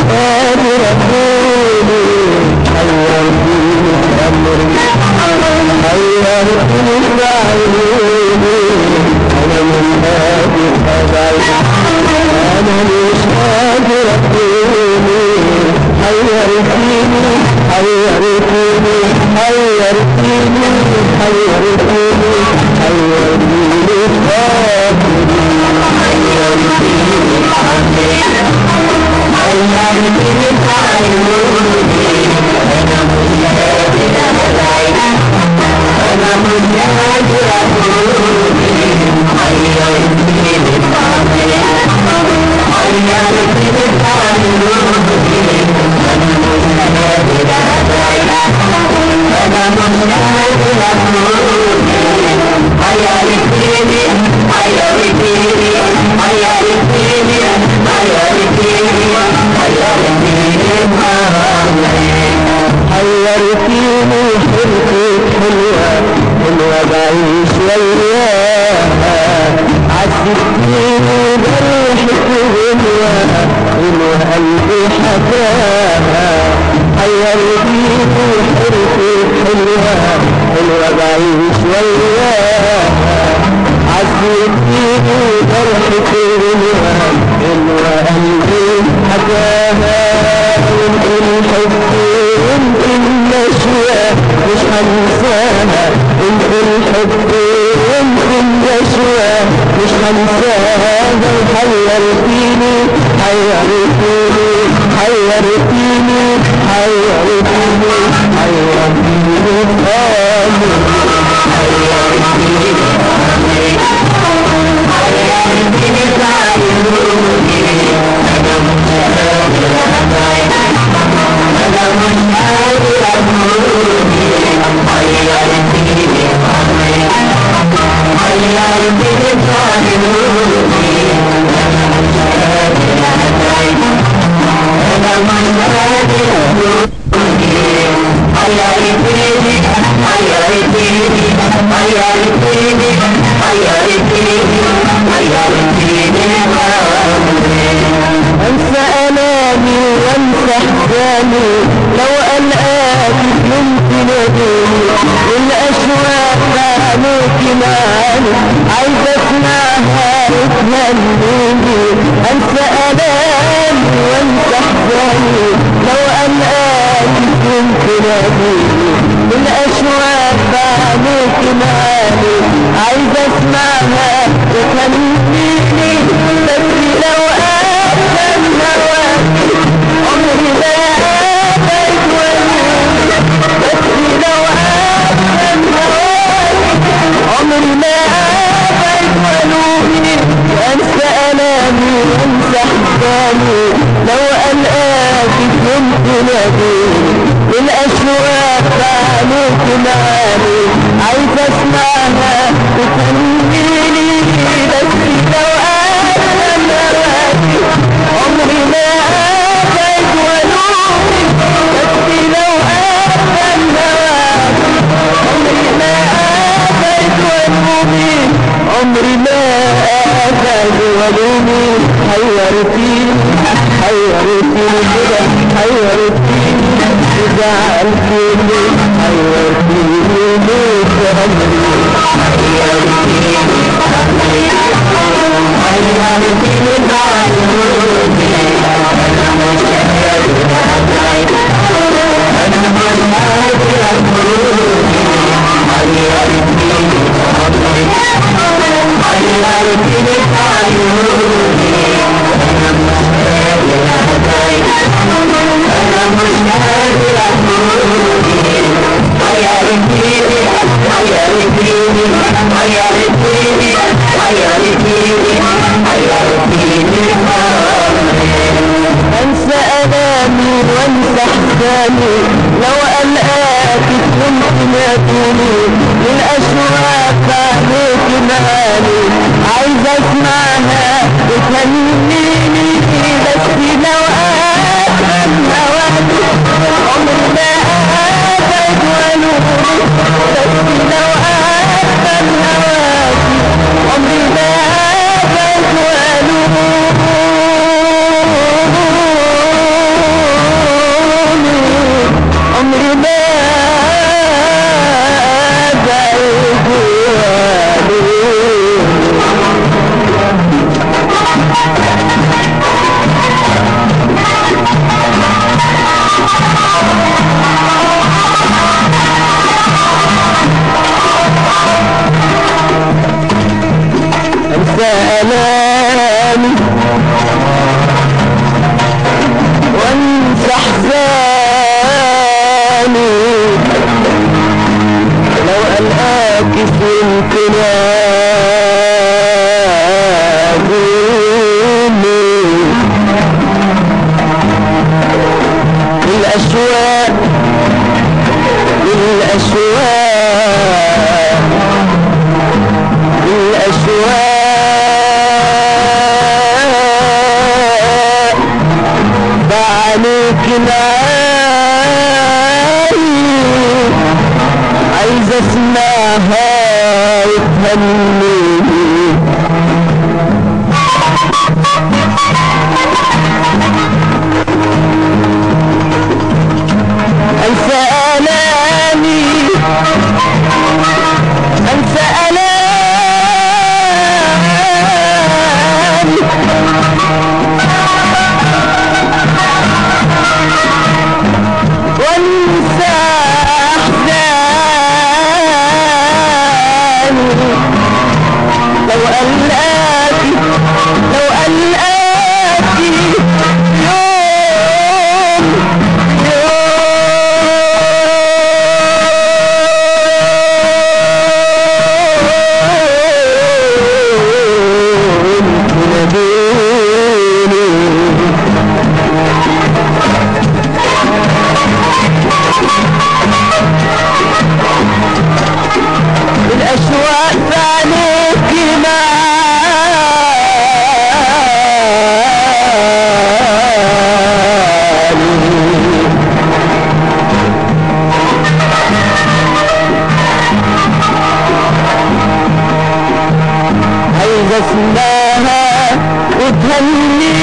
قادر أقول حيرتني في أمري حيرتني في عيوني أنا من هذه الخبر أنا مش قادر أقول حيرتني حيرتني حيرتني حيرتني حيرتني خاطري حيرتيني حرقت حلوة حلوة بعيش وياها عذبتيني بريحة غنوة غنوة قلبي حكاها حيرتيني حرقت حلوة حلوة بعيش وياها عذبتيني بريحة غنوة غنوة قلبي حكاها يمكن حبي يمكن نشوة مش هنساها يمكن حبي يمكن نشوة مش هنساها حيرتيني حيرتيني حيرتيني حيرتيني حيرتيني خالص انسى الامي وانسى احزاني لو القاك يمكن اديني الاشواق عليك معاني عايز اسمعها وتهنيني انسى الامي وانسى احزاني لو القاك يمكن اديني الاشواق عليك معاني عايز اسمعها وتهنيني بس لو أبدا نواك عمري ما أبد ولي بس لو أبدا نواك عمري ما أبد ولومي وأنسى ألامي وأنسى أحزاني لو ألقاك كنت ناديني الأشواق عليك معاني عايز أسمعها وتهنيني بس لو أبدا نواك عمري ما أبد ولومي بس لو أبدا نواك عمري ما أبد ولومي عمري ما أبد ولومي حيرتيني حيرتيني كده حيرتيني زعلتيني حيرتيني ليه عمري انسى الامي وانسى احزاني لو القاك كنت ناديني للاشواق عليك مالي عايز اسمعها وتهنيني بس لو افهم هواك عمري ما ابد ولومي بس لو افهم هواك عمري ما ابد الأشواق الأشواق الأشواق بعليك العالي عايز اسمعها وتهنيني انسى الامي انسى الامي وانسى احزاني لو قلقاكي لو قلقاكي يوم يوم تناديني الأشواق فعليك معاني عايز اسمعها وتهنيني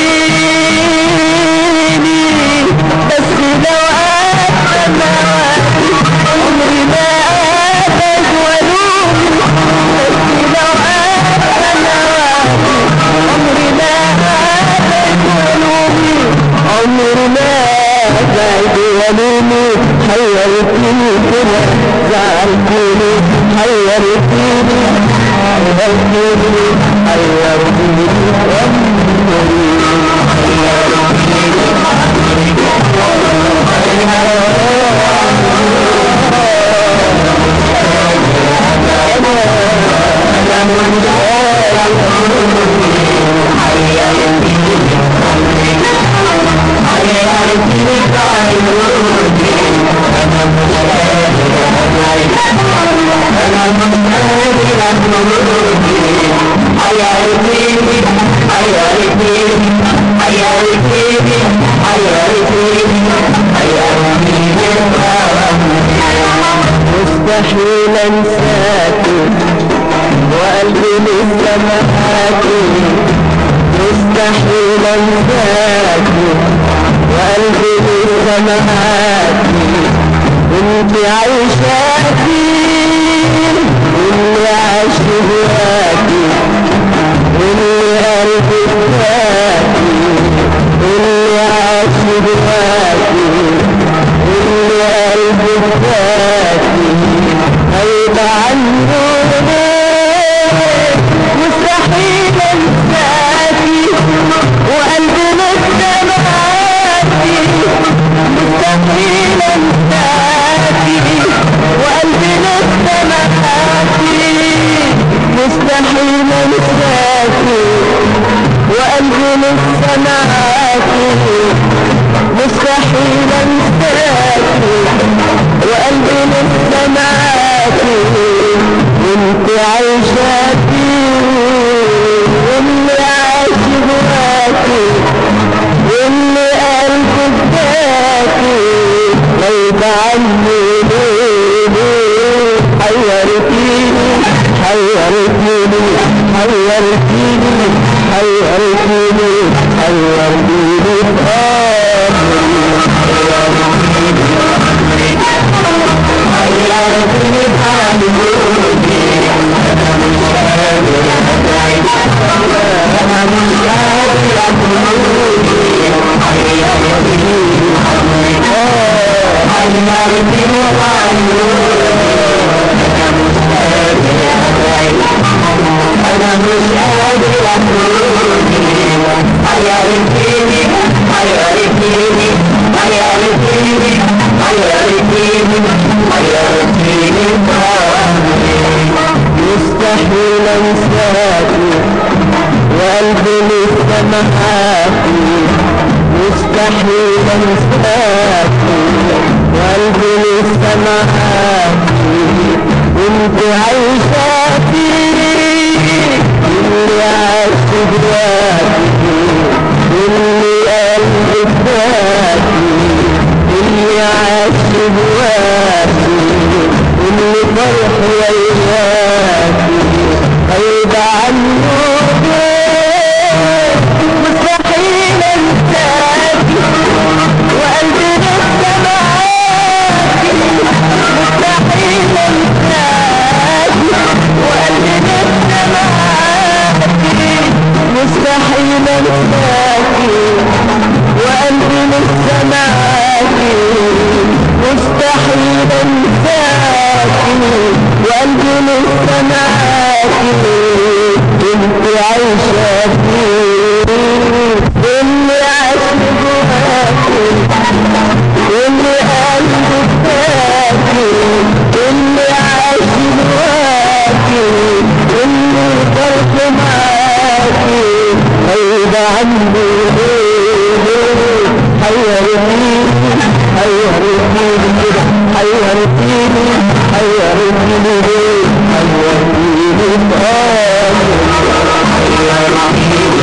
بس لو أتمنى عمري ما أتجولوني بس لو أتمنى عمري ما أتجولوني عمري ما بعد ولوني حيرتني كده زعلتني حيرتني حيرتني حيرتني مستحيل انساكي وقلبي لسه معاكي مستحيل انساكي وقلبي لسه معاكي انت عايشاكي واللي عايش جواكي واللي قلبي جواكي واللي عايش جواكي واللي قلبي جواكي هيبقى عنه مستحيل انساكي وقلبي لسه معاكي مستحيل انساكي وقلبي لسه معاكي مستحيل انساكي وقلبي لسه معاكي مستحيل انساكي وقلبي لسه معاكي وانت عايشاكي واللي عايش جواكي واللي قلبي فداكي غيب عني ليه ليه حيرتيني حيرتيني حيرتيني حيرتيني حيرتيني مستحيل انساكي وقلبي لسه معاكي مستحيل مستحيل انساكي وقلبي لسه معاكي وانت عايشة فيه اللي عاش جواكي اللي قلبك باكي اللي عاش جواكي اللي فرح وياكي غيب عنه مستحيل انساكي وقلبي لسه معاكي مستحيل انساكي وقلبي لسه معاكي مستحيل انساكي وقلبي لسه معاكي مستحيل انساكي وقلبي لسه معاكي انت عايشة فيه اللي عاش جواكي اللي قلبك باكي اللي عاش جواكي اللي فرق معاكي غيب عني حيرتيني حيرتيني كده حيرتيني حيرتيني ليه حيرتيني خالص حيرتيني